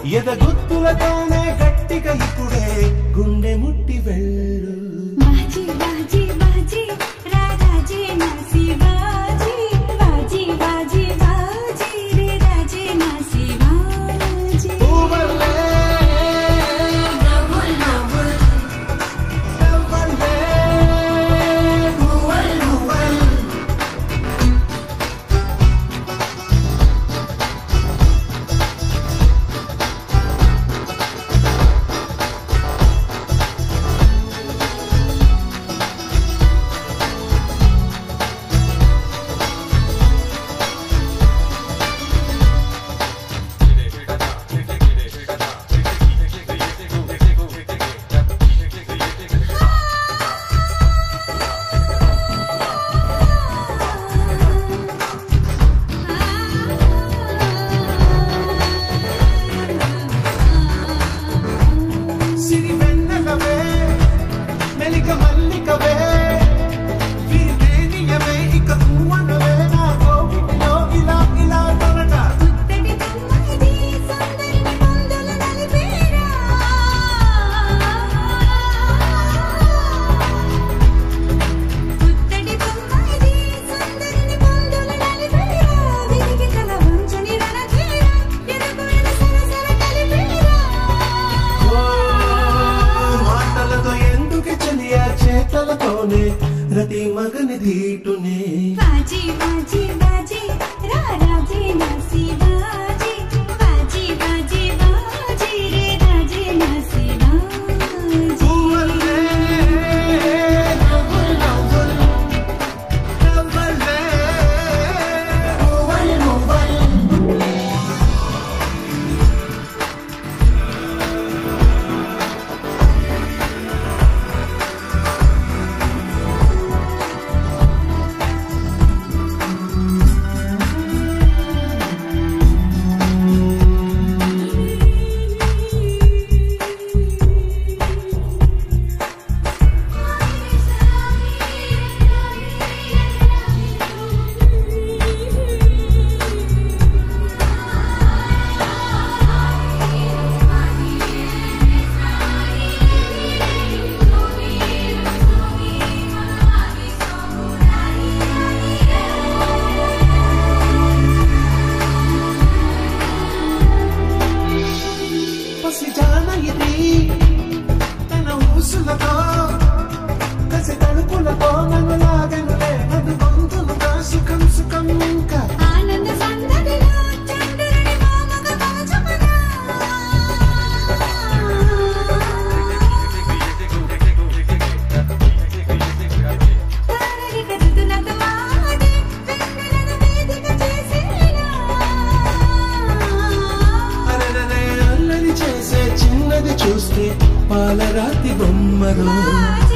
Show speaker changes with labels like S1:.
S1: ఎదగుత్తులతోనే గట్టిగా ఇప్పుడే గుండె ముట్టి వెళ్ళు
S2: బాజీ బాజీ బాజీ రాజీ నాసి బాజీ బాజీ బాజీ బాజీ రే రాజీ నాసి బాజీ
S1: పువ్వులే,
S2: నవ్వుల్ నవ్వుల్
S1: నవ్వులే, పువ్వులు, పువ్వులు. సిరి వెన్నెలవే మెలిక మల్లికవే వీరేనియవే ఇక పువ్వనవే నా కోవిటిలో ఇలా ఇలా తొలట
S2: పుత్తడి బొమ్మది సందడిని పొందుల నలిపేరా పుత్తడి బొమ్మది సందడిని పొందుల నలిపేరా విరిగి తల వంచని రణధీరా ఎరగొన సరసర కలిపేరా
S1: ఓ, మాటలతో ఎందుకు చెలియా చేతలతోనే రతి మగని ధీటునే
S2: బాజీ బాజీ బాజీ రా రాజీ నాసి బాజీ బాజీ బాజీ బాజీ రే రాజీ నాసి బాజీ
S1: పువ్వులే, నవ్వులు, నవ్వులు, నవ్వులే, పువ్వులు, పువ్వులు. పసిజాన ఇది తన ఊసులతో కసి తడుపులతో నన్ను లాగనులే నన్ను గొంతులుగా సుఖం సుఖం ఇంకా
S2: ఆనంద సందడిలో చంద్రుని మామగ కాచమనా తారని కదుతున్నత మాటే వెన్నెలను వేదిక చేసేనా
S1: అరననే అల్లరి చేసే చిన్నది చూస్తే పాలరాతి బొమ్మలో
S2: బాజీ